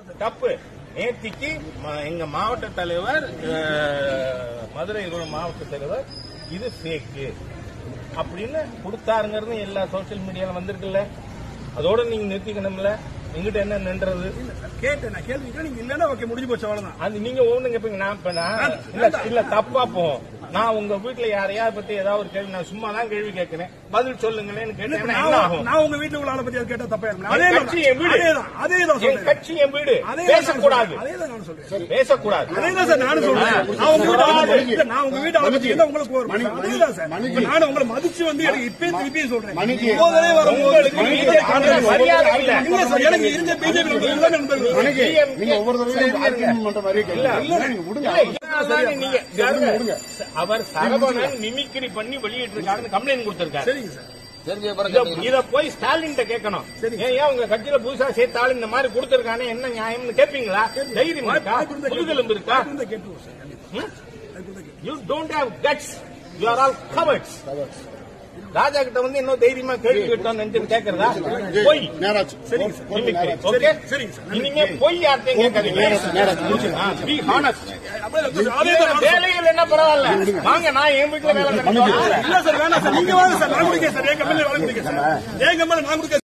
தப்பு நேத்திக்கு ம- எங்க மாவட்ட தலைவர் அஹ், மதுரை மாவட்ட தலைவர் இது ஃபேக்கு அப்படின்னு கொடுத்தாருங்கிறது எல்லா சோசியல் மீடியால வந்திருக்குல்ல அதோட நீங்க நிறுத்திக்கணும்ல எங்கிட்ட என்ன நின்றது கேட்டேன் நான் கேள்வி கேட்டேன். நீங்க இல்லன்னா ஓகே முடிஞ்சு போச்சு அவ்வளவுதான் அது நீங்க ஒண்ணு கேப்பீங்க நான் இப்ப நான் இல்ல இல்ல தப்பா போகும் நான் உங்க வீட்டுல யாரையாவது பத்தி ஏதாவது ஒரு கேள்வி நான் சும்மா தான் கேள்வி கேட்கிறேன் பதில் சொல்லுங்களேன்னு இப்ப கேட்டேன் என்ன நான் ஆகும் நான் உங்க வீட்டுல உள்ள ஆளை பத்தி அது கேட்டா தப்பா இருக்கும் என் அதே கட்சி என் வீடு அதேதான் அதேதான் என் சொல்றேன் கட்சி என் வீடு அதே பேசக்கூடாது அதேதான் நான் சொல்றேன் பேசக்கூடாது அதேதான் சார் நானும் சொல்றேன் நான் உங்க வீட்டு ஆளை பத்தி- இல்ல, நான் உங்க வீட்டு ஆளை பத்தி என்ன உங்களுக்கு ஒரு மணி- அதேதான் சார் மணிக்கு- இப்ப நானும் உங்களை மதிச்சு வந்து எனக்கு இப்பயும் திருப்பியும் சொல்றேன் மணிக்கு- இப்போதே வரும்போது உங்களுக்கு BJP மரியாதை இல்ல இல்ல சார் எனக்கு இருந்த பிஜேபி நண்பர்கள் மணிக்கு CM நீங்க ஒவ்வொரு தடவையும் ஆர்கியூமெண்ட் பண்ற மாதிரி இல்ல கேட்கல நீங்க விடுங்க இல்ல, நீங்க விடுங்க, விடுங்க. அவர் சரவணன் மிமிக்ரி பண்ணி வெளியிட்டு இருக்காருன்னு கம்ப்ளைண்ட் கொடுத்திருக்காரு சரிங்க சார் இத- இத போய் ஸ்டாலின் கேட்கணும் ஏன் ஏன் உங்க கட்சியில புதுசா சேர்த்தாலும் இந்த மாதிரி கொடுத்திருக்கானே என்ன நியாயம்னு கேட்பீங்களா தைரியம் இருக்கா முதுகெலும்பு இருக்கா இருந்தா கேட்டுருவோம் சார் கண்டிப்பா. அதுக்கு தான் கேட்டுருவோம். You don't have guts you are all cowards Raja கிட்ட வந்து இன்னும் தைரியமா கேள்வி கேட்டோம் நினைச்சு கேக்குறதா போய் நேராச்சு சரிங்க சார் பொறுத்து நேராச்சு ஓகே சரிங்க சார் இனிமே போய் யார்த்தையும் கேட்காதீங்க பி ஹானஸ்ட் அதேதான் நான் வேலைகள் என்ன பரவாயில்ல வாங்க நான் என் வீட்டுல வேலை கண்டிப்பா இல்ல சார் வேணாம் சார் நீங்க வாங்க சார் நான் கொடுக்க சார் என் கம்பெனில வேலை கொடுக்க சார் என் கம்பெனில நான் கொடுக்க